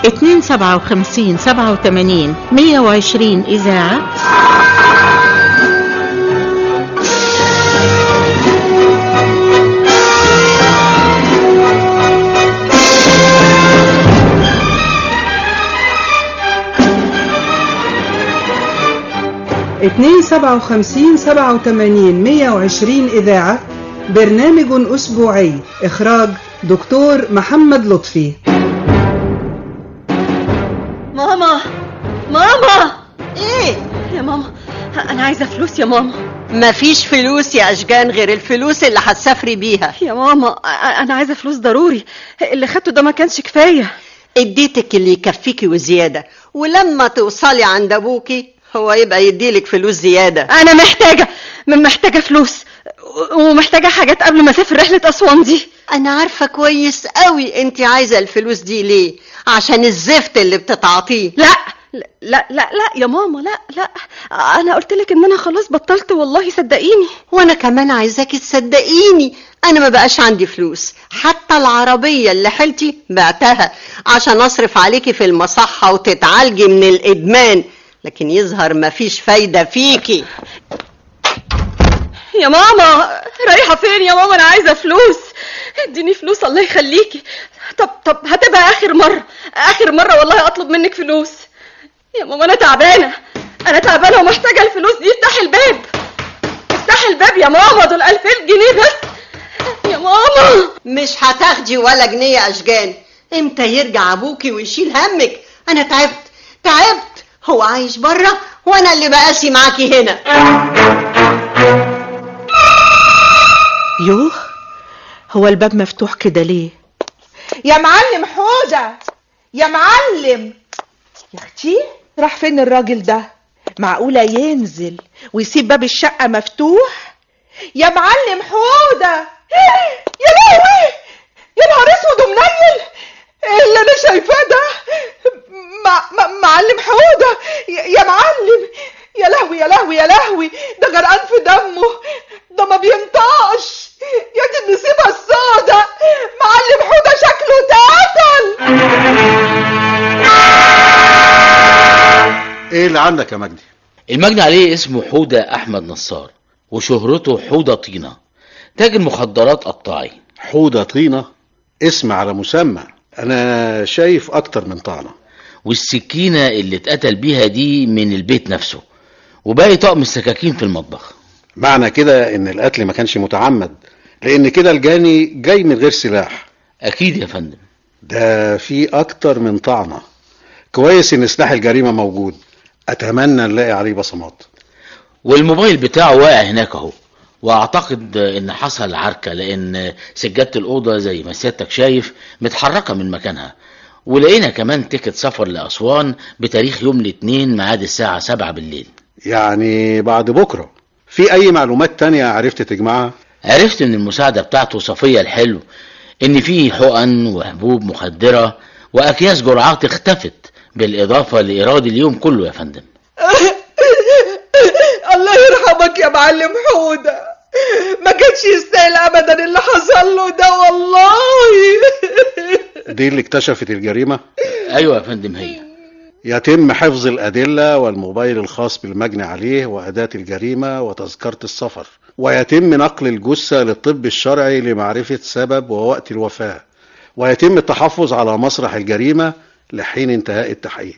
257 87 120 إذاعة اتنين سبعة وخمسين سبعة وتمانين مية وعشرين إذاعة برنامج أسبوعي إخراج دكتور محمد لطفي ماما ماما ايه يا ماما انا عايزه فلوس يا ماما مفيش فلوس يا أشجان غير الفلوس اللي هتسافري بيها يا ماما انا عايزه فلوس ضروري اللي خدته ده ما كانش كفايه اديتك اللي يكفيكي وزيادة ولما توصلي عند أبوكي هو يبقى يديلك فلوس زيادة انا محتاجه من محتاجه فلوس ومحتاجه حاجات قبل ما اسافر رحله اسوان دي أنا عارفة كويس قوي أنت عايزة الفلوس دي ليه عشان الزفت اللي بتتعاطيه لا لا لا لا, لا يا ماما لا لا انا قلت لك ان انا خلاص بطلت والله صدقيني وأنا كمان عايزاكي تصدقيني أنا ما بقاش عندي فلوس حتى العربية اللي حيلتي بعتها عشان أصرف عليكي في المصحة وتتعالجي من الإدمان لكن يظهر مفيش فايدة فيكي يا ماما رايحه فين يا ماما انا عايزه فلوس اديني فلوس الله يخليكي طب طب هتبقى اخر مره اخر مره والله اطلب منك فلوس يا ماما انا تعبانه انا تعبانه ومحتاجه الفلوس دي افتحي الباب افتحي الباب يا ماما دول 2000 جنيه بس يا ماما مش هتاخدي ولا جنيه يا أشجان امتى يرجع أبوكي ويشيل همك أنا تعبت تعبت هو عايش بره وأنا اللي بقاسي معاكي هنا يوه هو الباب مفتوح كده ليه يا معلم حودة يا معلم يا اختي راح فين الراجل ده معقولة ينزل ويسيب باب الشقة مفتوح يا معلم حودة يا لهوي يا نهار اسود ومنيل ايه اللي انا شايفاه ده مع... مع... معلم حودة يا... يا معلم يا لهوي يا لهوي يا لهوي ده غرقان في دمه ده ما بينطقش يا دي النسيبة السودة معلم حودة شكله اتقتل ايه اللي عندك يا مجدي المجني عليه اسمه حودة أحمد نصار وشهرته حودة طينة تاجر مخدرات قطاعي حودة طينة اسم على مسمى انا شايف اكتر من طعنة والسكينة اللي اتقتل بيها دي من البيت نفسه وباقي طقم السكاكين في المطبخ معنى كده ان القتل ما كانش متعمد لان كده الجاني جاي من غير سلاح أكيد يا فندم ده في اكتر من طعنة كويس ان سلاح الجريمة موجود اتمنى نلاقي عليه بصمات والموبايل بتاعه واقع هناك اهو واعتقد ان حصل عركة لان سجادة الاوضة زي ما سيادتك شايف متحركة من مكانها ولقينا كمان تيكت سفر لأسوان بتاريخ يوم الاثنين ميعاد الساعة سبعة بالليل يعني بعد بكرة في اي معلومات تانية عرفت تجمعها عرفت من المساعدة بتاعته صفية الحلو ان في حقن وحبوب مخدرة واكياس جرعات اختفت بالاضافة لايراد اليوم كله يا فندم الله يرحمك يا معلم حودة ما كانش يستاهل ابدا اللي حصل له ده والله دي اللي اكتشفت الجريمة ايوه يا فندم هي يتم حفظ الأدلة والموبايل الخاص بالمجني عليه وأداة الجريمة وتذكرة السفر ويتم نقل الجثة للطب الشرعي لمعرفة سبب ووقت الوفاة ويتم التحفظ على مسرح الجريمة لحين انتهاء التحقيق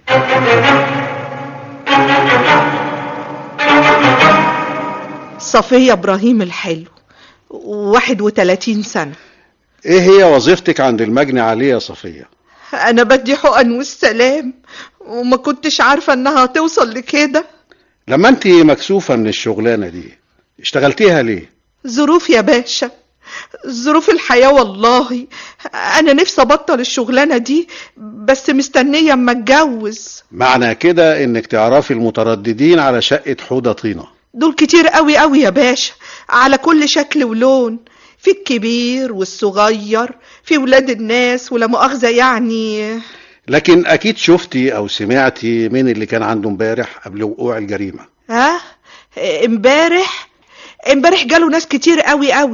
صفية ابراهيم الحلو واحد وتلاتين سنة ايه هي وظيفتك عند المجني عليه يا صفية انا بدي حقن والسلام وما كنتش عارفة انها توصل لكده لما انت مكسوفة من الشغلانة دي اشتغلتيها ليه ظروف يا باشا ظروف الحياة والله انا نفسي ابطل الشغلانة دي بس مستنية اما اتجوز معنى كده انك تعرفي المترددين على شقة حودة طينة دول كتير قوي قوي يا باشا على كل شكل ولون في الكبير والصغير في ولاد الناس ولا مؤاخذة يعني لكن اكيد شفتي او سمعتي مين اللي كان عنده امبارح قبل وقوع الجريمة ها امبارح امبارح جاله ناس كتير قوي قوي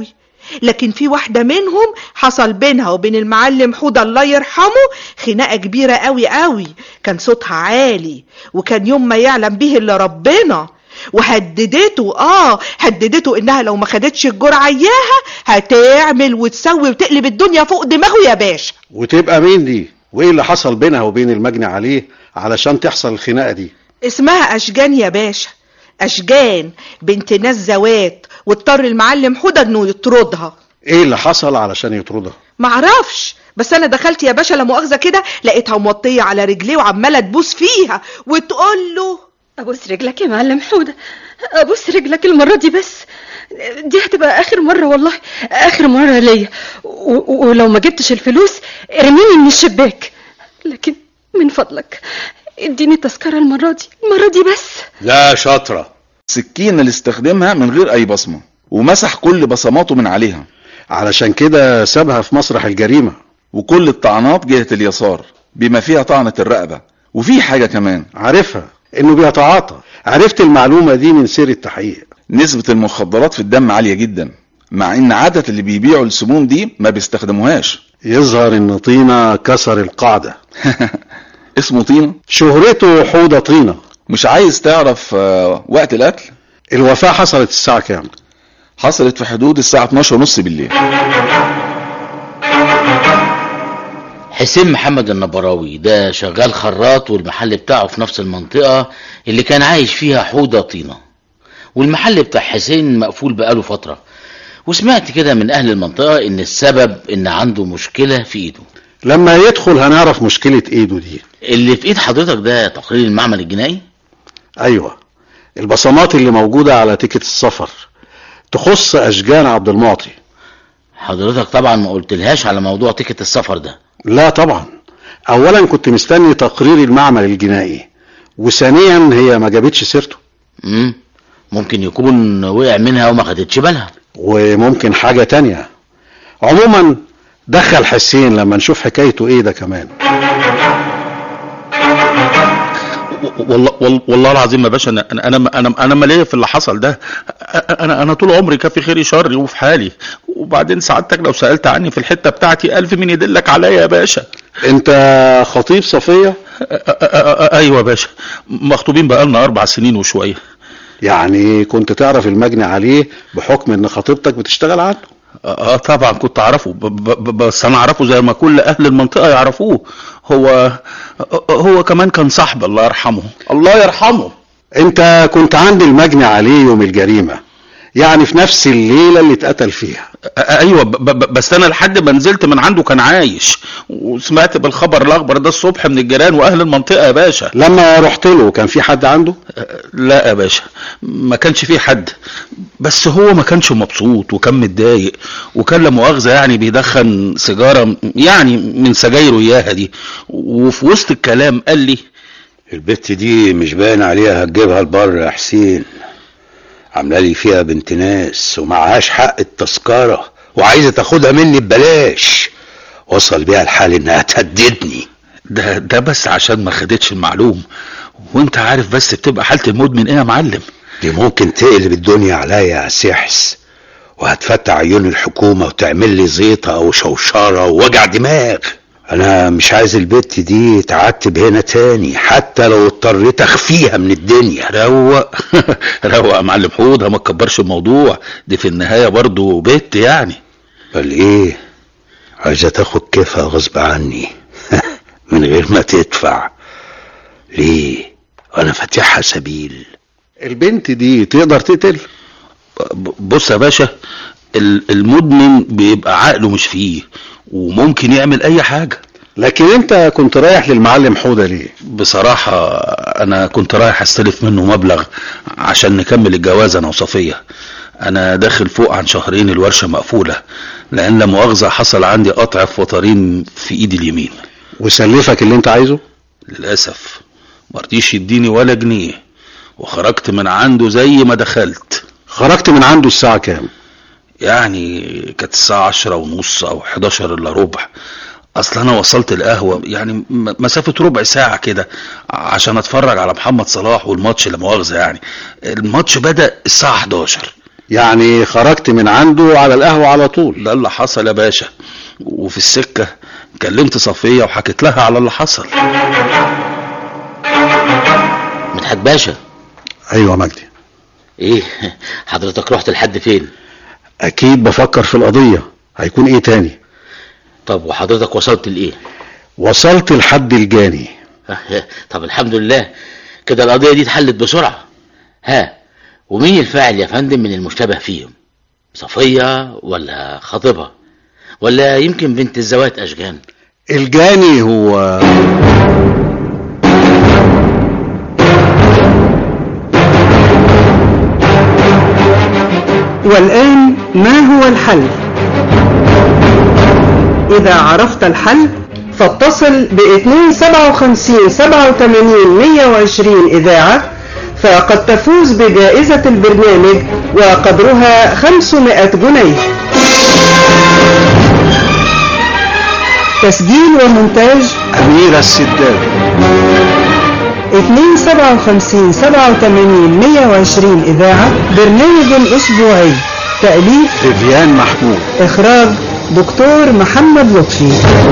لكن في واحدة منهم حصل بينها وبين المعلم حودة الله يرحمه خناقة كبيرة قوي قوي كان صوتها عالي وكان يوم ما يعلم به إلا ربنا وهددته اه هددته انها لو ما خدتش الجرعة اياها هتعمل وتسوي وتقلب الدنيا فوق دماغه يا باشا وتبقى مين دي وايه اللي حصل بينها وبين المجني عليه علشان تحصل الخناقه دي اسمها أشجان يا باشا أشجان بنت ناس زوات واضطر المعلم حودة انه يطردها ايه اللي حصل علشان يطردها معرفش بس انا دخلت يا باشا لا مؤاخذه كده لقيتها موطيه على رجليه وعماله تبوس فيها وتقول له ابوس رجلك يا معلم حودة ابوس رجلك المرة دي بس دي هتبقى اخر مرة والله اخر مرة ليا و- و- ولو ما جبتش الفلوس ارميني من الشباك لكن من فضلك اديني تذكرة المرة دي المرة دي بس لا شاطرة سكينة اللي استخدمها من غير أي بصمة ومسح كل بصماته من عليها علشان كده سابها في مسرح الجريمه وكل الطعنات جهة اليسار بما فيها طعنة الرقبة وفي حاجة كمان عارفها انه بيتعاطى عرفت المعلومه دي من سير التحقيق نسبة المخدرات في الدم عالية جدا مع ان عادة اللي بيبيعوا السموم دي ما بيستخدموهاش يظهر ان طينه كسر القاعده اسمه طينة شهرته حوضه طينه مش عايز تعرف آه، وقت الاكل الوفاه حصلت الساعه كام حصلت في حدود الساعة 12 ونص بالليل حسين محمد النبراوي ده شغال خراط والمحل بتاعه في نفس المنطقة اللي كان عايش فيها حودة طينة والمحل بتاع حسين مقفول بقاله فترة وسمعت كده من أهل المنطقة إن السبب إن عنده مشكلة في إيده لما يدخل هنعرف مشكله ايده دي اللي في إيد حضرتك ده تقرير المعمل الجنائي ايوه البصمات اللي موجوده على تيكت السفر تخص اشجان عبد المعطي حضرتك طبعا ما قلتلهاش على موضوع تيكت السفر ده لا طبعا اولا كنت مستني تقرير المعمل الجنائي وثانيا هي ما جابتش سيرته مم. ممكن يكون وقع منها وما خدتش بالها وممكن حاجة تانية عموما دخل حسين لما نشوف حكايته ايه ده كمان والله والله, والله العظيم يا باشا انا انا انا انا, أنا ماليه في اللي حصل ده انا انا طول عمري كافي خيري شري وفي حالي وبعدين سعادتك لو سالت عني في الحته بتاعتي الف مين يدلك عليا يا باشا انت خطيب صفية أ- أ- أ- ايوه يا باشا مخطوبين بقالنا اربع سنين وشويه يعني كنت تعرف المجني عليه بحكم ان خطيبتك بتشتغل عنه اه طبعا كنت اعرفه ب- ب- ب- بس انا اعرفه زي ما كل اهل المنطقه يعرفوه هو هو كمان كان صاحب الله يرحمه الله يرحمه انت كنت عند المجني عليه يوم الجريمة يعني في نفس الليلة اللي اتقتل فيها أ- ايوه ب- ب- بس انا لحد ما نزلت من عنده كان عايش وسمعت بالخبر الاخبر ده الصبح من الجيران واهل المنطقه يا باشا لما رحت له كان في حد عنده لا يا باشا ما كانش فيه حد بس هو ما كانش مبسوط وكان متضايق وكان لا مؤاخذه يعني بيدخن سيجاره يعني من سجايره اياها دي وفي وسط الكلام قال لي البت دي مش باين عليها هتجيبها البر يا حسين عامله لي فيها بنت ناس ومعهاش حق التذكره وعايزه تاخدها مني ببلاش وصل بيها الحال انها تهددني ده ده بس عشان ما خدتش المعلوم وانت عارف بس بتبقى حاله المدمن ايه يا معلم دي ممكن تقلب الدنيا عليا يا سحس وهتفتح عيون الحكومة وتعمل لي زيطة أو شوشرة ووجع دماغ أنا مش عايز البت دي تعتب هنا تاني حتى لو اضطريت أخفيها من الدنيا روق روق يا معلم حوده ما تكبرش الموضوع دي في النهايه برضو بنت يعني قال إيه عايزة تاخد كيفها غصب عني من غير ما تدفع ليه أنا فاتحها سبيل البنت دي تقدر تقتل ب- بص يا باشا ال- المدمن بيبقى عقله مش فيه وممكن يعمل اي حاجه لكن انت كنت رايح للمعلم حودة ليه بصراحة أنا كنت رايح أستلف منه مبلغ عشان نكمل الجواز أنا وصفية أنا داخل فوق عن شهرين الورشة مقفولة لأن لا مؤاخذة حصل عندي قطع في وترين في إيدي اليمين وسلفك اللي انت عايزه للأسف مرضيش يديني ولا جنيه وخرجت من عنده زي ما دخلت خرجت من عنده الساعة كام يعني كانت الساعة عشرة ونص أو حداشر إلا ربع أصل أنا وصلت القهوة يعني م- مسافة ربع ساعة كده عشان أتفرج على محمد صلاح والماتش لا مؤاخذة يعني الماتش بدأ الساعة 11 يعني خرجت من عنده على القهوة على طول ده اللي حصل يا باشا وفي السكة كلمت صفية وحكيت لها على اللي حصل مدحت باشا ايوه مجدي ايه حضرتك رحت لحد فين اكيد بفكر في القضية هيكون ايه تاني طب وحضرتك وصلت لايه وصلت لحد الجاني طب الحمد لله كده القضية دي اتحلت بسرعة ها ومين الفاعل يا فندم من المشتبه فيهم صفية ولا خطيبها ولا يمكن بنت الزوات أشجان الجاني هو والآن ما هو الحل؟ إذا عرفت الحل فاتصل ب 257 87 120 إذاعة فقد تفوز بجائزة البرنامج وقدرها 500 جنيه تسجيل ومونتاج أميرة السداد 257 87 120 إذاعة برنامج أسبوعي تأليف فيفيان محمود إخراج دكتور محمد لطفي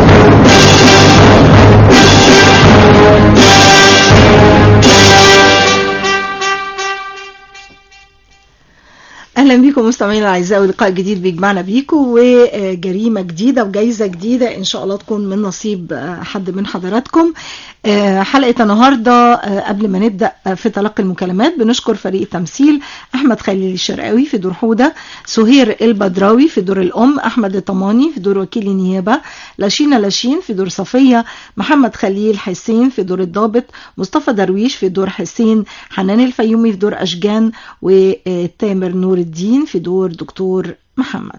اهلا بيكم مستمعينا الاعزاء ولقاء جديد بيجمعنا بيكم وجريمه جديده وجايزه جديده ان شاء الله تكون من نصيب حد من حضراتكم حلقه النهارده قبل ما نبدا في تلقي المكالمات بنشكر فريق التمثيل احمد خليل الشرقاوي في دور حوده سهير البدراوي في دور الام احمد الطماني في دور وكيل النيابه لاشينا لاشين في دور صفيه محمد خليل حسين في دور الضابط مصطفى درويش في دور حسين حنان الفيومي في دور اشجان وتامر نور الدين في دور دكتور محمد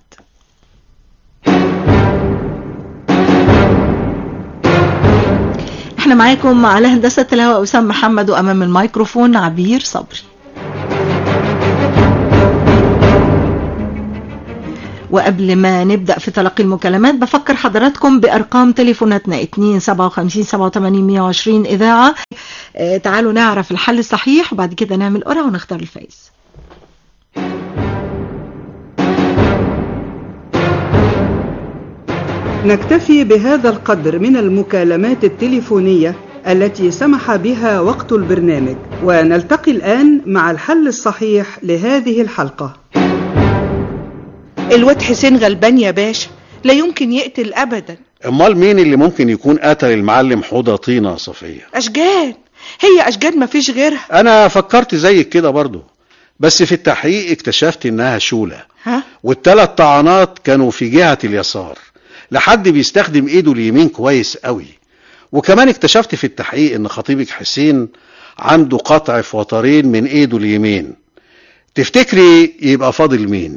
احنا معاكم على هندسة الهواء أسام محمد وأمام الميكروفون عبير صبري وقبل ما نبدأ في تلقي المكالمات بفكر حضراتكم بأرقام تليفوناتنا 2 57 87 120 إذاعة اه تعالوا نعرف الحل الصحيح وبعد كده نعمل قرعة ونختار الفائز نكتفي بهذا القدر من المكالمات التليفونية التي سمح بها وقت البرنامج ونلتقي الآن مع الحل الصحيح لهذه الحلقة الواد حسين غلبان يا باشا لا يمكن يقتل أبدا امال مين اللي ممكن يكون قتل المعلم حوضة طينة يا صفية أشجان هي أشجان مفيش غيرها انا فكرت زيك كده برضو بس في التحقيق اكتشفت انها شولة ها والتلات طعنات كانوا في جهة اليسار لحد بيستخدم ايده اليمين كويس قوي وكمان اكتشفت في التحقيق ان خطيبك حسين عنده قطع في وترين من ايده اليمين تفتكري يبقى فاضل مين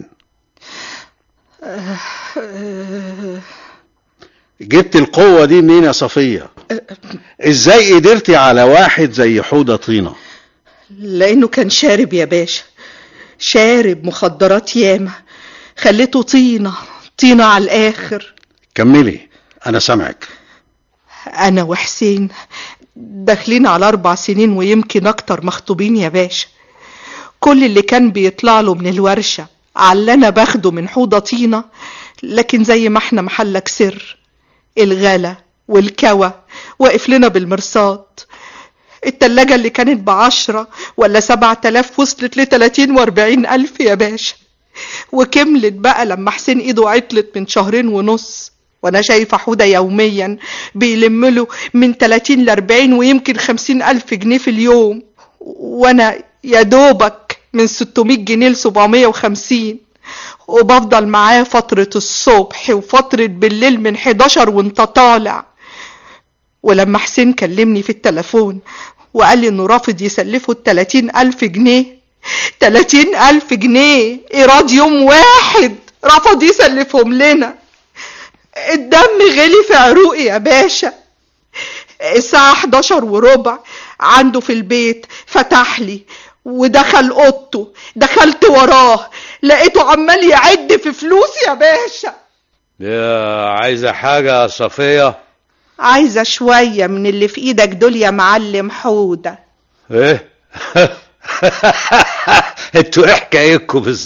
جبت القوة دي منين يا صفية ازاي قدرتي على واحد زي حودة طينة لأنه كان شارب يا باشا شارب مخدرات ياما خليته طينة طينة على الآخر كملي انا سامعك أنا وحسين داخلين على أربع سنين ويمكن أكتر مخطوبين يا باشا كل اللي كان بيطلع له من الورشة على اللي أنا باخده من حوضة طينة لكن زي ما احنا محلك سر الغلا والكوى واقف لنا بالمرصاد التلاجة اللي كانت بعشرة ولا سبعة تلاف وصلت لتلاتين واربعين ألف يا باشا وكملت بقى لما حسين ايده عطلت من شهرين ونص وانا شايفة حودة يوميا بيلمله من 30 ل 40 ويمكن 50 الف جنيه في اليوم وانا يا دوبك من 600 جنيه ل 750 وبفضل معاه فترة الصبح وفترة بالليل من 11 وانت طالع ولما حسين كلمني في التليفون وقال لي انه رافض يسلفه التلاتين الف جنيه تلاتين الف جنيه ايراد يوم واحد رفض يسلفهم لنا الدم غلي في عروقي يا باشا الساعة 11 وربع عنده في البيت فتح لي ودخل اوضته دخلت وراه لقيته عمال يعد في فلوس يا باشا يا عايزة حاجة يا صفية عايزة شوية من اللي في ايدك دول يا معلم حودة ايه انتوا ايه حكايتكم بالظبط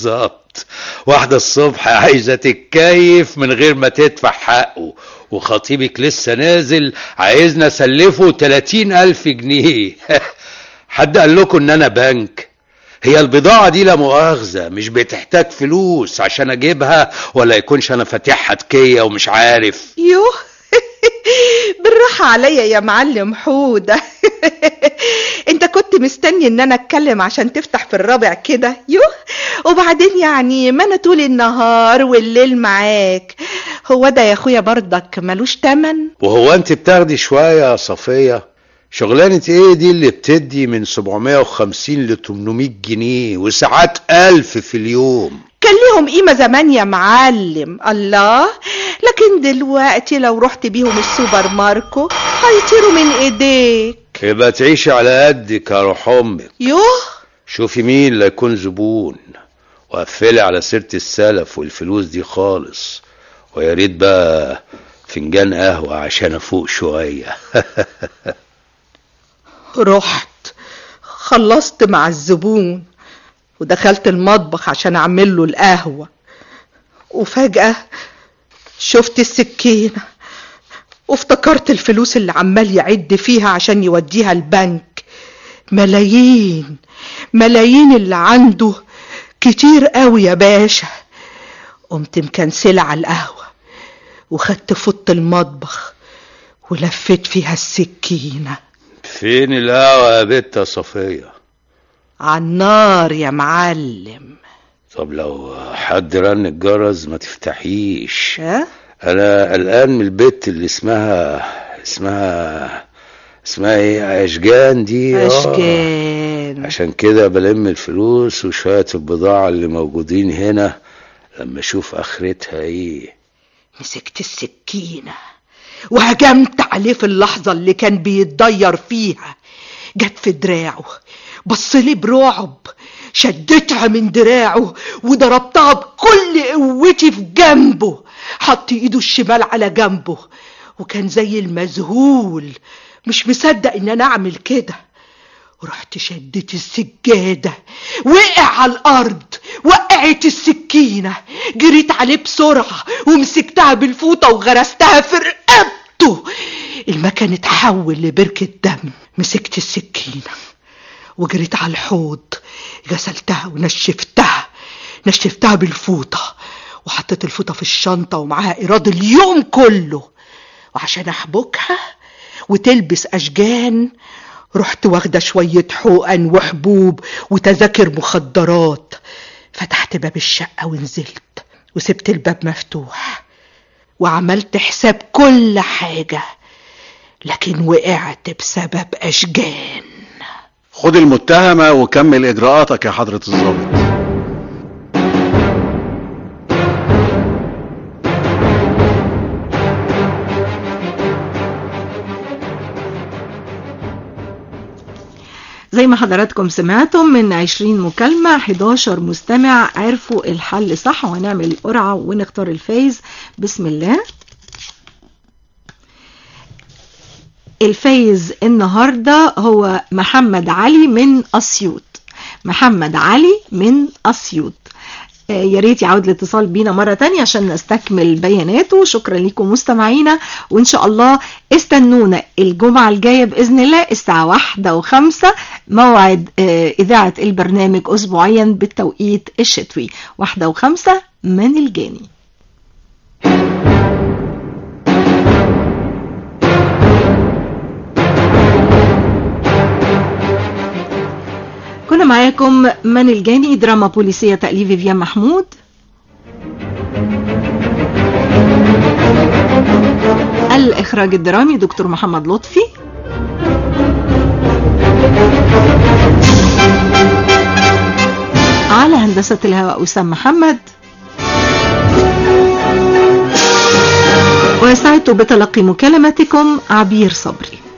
بالظبط واحدة الصبح عايزة تتكيف من غير ما تدفع حقه وخطيبك لسه نازل عايزنا اسلفه 30 ألف جنيه حد قال لكم ان انا بنك هي البضاعة دي لا مؤاخذة مش بتحتاج فلوس عشان اجيبها ولا يكونش انا فاتحها تكية ومش عارف يوه بالراحة عليا يا معلم حودة انت كنت مستني ان انا اتكلم عشان تفتح في الرابع كده يوه وبعدين يعني ما انا طول النهار والليل معاك هو ده يا اخويا برضك ملوش تمن وهو انت بتاخدي شوية يا صفية شغلانة ايه دي اللي بتدي من 750 ل 800 جنيه وساعات ألف في اليوم كان ليهم قيمة زمان يا معلم الله لكن دلوقتي لو رحت بيهم السوبر ماركو هيطيروا من ايديك يبقى تعيشي على قدك يا روح امك يوه شوفي مين اللي يكون زبون وقفلي على سيرة السلف والفلوس دي خالص ويا ريت بقى فنجان قهوة عشان افوق شوية رحت خلصت مع الزبون ودخلت المطبخ عشان اعمل له القهوة وفجأة شفت السكينة وافتكرت الفلوس اللي عمال يعد فيها عشان يوديها البنك ملايين ملايين اللي عنده كتير قوي يا باشا قمت مكنسلة على القهوة وخدت فوط المطبخ ولفيت فيها السكينة فين القهوة يا بت يا صفية عالنار يا معلم طب لو حد رن الجرس ما تفتحيش ها انا قلقان من البت اللي اسمها اسمها اسمها ايه اشجان دي آه. اشكال عشان كده بلم الفلوس وشوية البضاعة اللي موجودين هنا لما اشوف اخرتها ايه مسكت السكينة وهجمت عليه في اللحظة اللي كان بيتضير فيها جت في دراعه بصلي برعب شدتها من دراعه وضربتها بكل قوتي في جنبه حط ايده الشمال على جنبه وكان زي المذهول مش مصدق ان انا اعمل كده ورحت شدت السجادة وقع على الأرض وقعت السكينة جريت عليه بسرعة ومسكتها بالفوطة وغرستها في رقبته المكان اتحول لبركة دم مسكت السكينة وجريت على الحوض غسلتها ونشفتها نشفتها بالفوطة وحطيت الفوطة في الشنطة ومعاها إيراد اليوم كله وعشان أحبكها وتلبس أشجان رحت واخدة شوية حقن وحبوب وتذاكر مخدرات فتحت باب الشقة ونزلت وسبت الباب مفتوح وعملت حساب كل حاجة لكن وقعت بسبب أشجان خد المتهمة وكمل إجراءاتك يا حضرة الضابط زي ما حضراتكم سمعتم من 20 مكالمة 11 مستمع عرفوا الحل صح وهنعمل القرعة ونختار الفايز بسم الله الفايز النهاردة هو محمد علي من أسيوط محمد علي من أسيوط آه، يا ريت يعود الاتصال بينا مرة تانية عشان نستكمل بياناته شكرا لكم مستمعينا وإن شاء الله استنونا الجمعة الجاية بإذن الله الساعة واحدة وخمسة موعد آه، إذاعة البرنامج أسبوعيا بالتوقيت الشتوي واحدة وخمسة من الجاني كنا معاكم من الجاني دراما بوليسية تأليف فيفيان محمود الإخراج الدرامي دكتور محمد لطفي على هندسة الهواء وسام محمد وسعدت بتلقي مكالمتكم عبير صبري